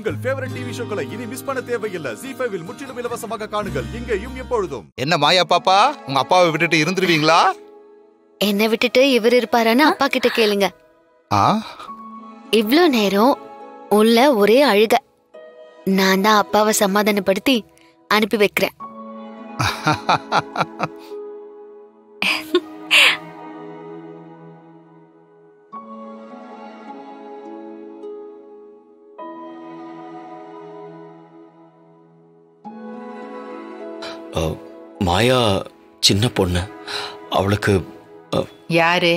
உங்கள் favourite TV ஷோக்களை இனி miss பண்ண தேவையில்லை ஜி ஃபைவில் முற்றிலும் இலவசமாக காணுங்கள் இங்கேயும் எப்பொழுதும் என்ன மாயா பாப்பா உங்க அப்பாவை விட்டுட்டு இருந்துருவீங்களா என்னை விட்டுட்டு இவர் இருப்பாரான்னு அப்பா கிட்ட கேளுங்க ஆ இவ்ளோ நேரம் உள்ள ஒரே அழுக நான் தான் அப்பாவை சமாதானப்படுத்தி அனுப்பி வைக்கிறேன் அ, மாயா சின்ன பொண்ணு அவளுக்கு அ, யாரு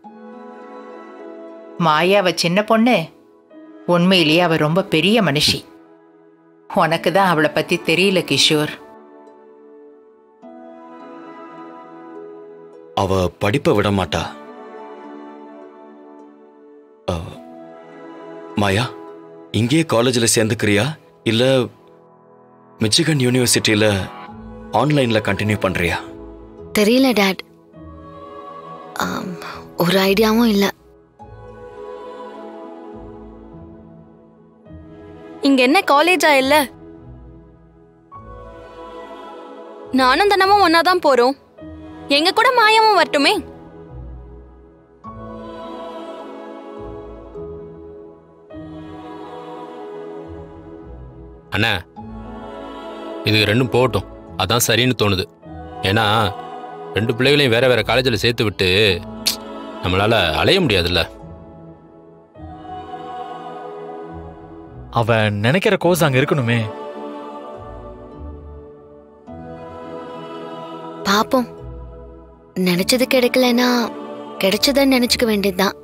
மாயாவ சின்ன பொண்ணு உண்மையிலேயே அவ ரொம்ப பெரிய மனுஷி உனக்கு தான் அவளை பத்தி தெரியல கிஷோர் அவ படிப்பை விட மாட்டா அ, மாயா இங்கேயே காலேஜில் சேர்ந்துக்கிறியா இல்ல மிச்சிகன் யூனிவர்சிட்டியில ஆன்லைன்ல கண்டினியூ பண்றியா தெரியல டாட் ஆம், ஒரு ஐடியாவும் இல்ல இங்க என்ன காலேஜா இல்ல நானும் தினமும் ஒன்னாதான் போறோம் எங்க கூட மாயாவும் வரட்டுமே அண்ணா இதுக்கு ரெண்டும் போகட்டும் அதான் சரின்னு தோணுது ஏன்னா ரெண்டு பிள்ளைகளையும் வேற வேற காலேஜில் சேர்த்து விட்டு நம்மளால அலைய முடியாதுல்ல அவன் நினைக்கிற கோர்ஸ் அங்க இருக்கணுமே பாப்போம் நினைச்சது கிடைக்கலனா கிடைச்சதுன்னு நினைச்சுக்க வேண்டியதுதான்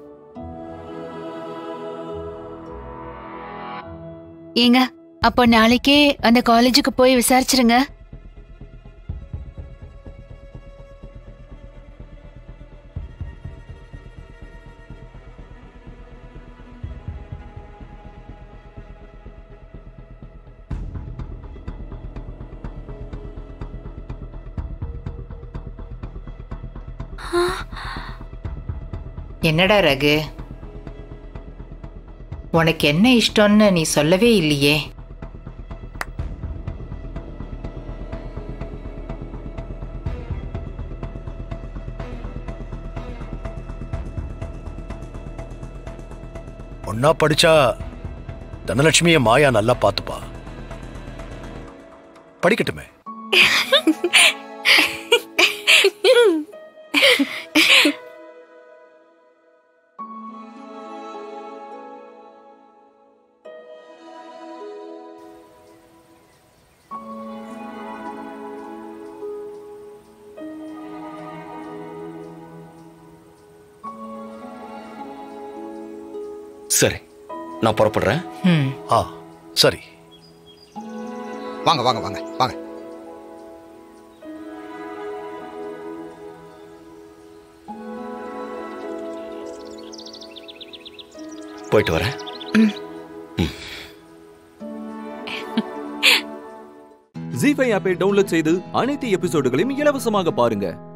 ஏங்க அப்போ நாளைக்கே அந்த காலேஜுக்கு போய் விசாரிச்சிருங்க என்னடா ரகு உனக்கு என்ன இஷ்டம்னு நீ சொல்லவே இல்லையே ஒன்னா படிச்சா தனலட்சுமிய மாயா நல்லா பார்த்துப்பா படிக்கட்டுமே சரி நான் புறப்படுறேன் ம் ஆ சரி வாங்க வாங்க வாங்க வாங்க போயிட்டு வரேன் ஜி ஃபைவ் ஆப்பை டவுன்லோட் செய்து அனைத்து எபிசோடுகளையும் இலவசமாக பாருங்க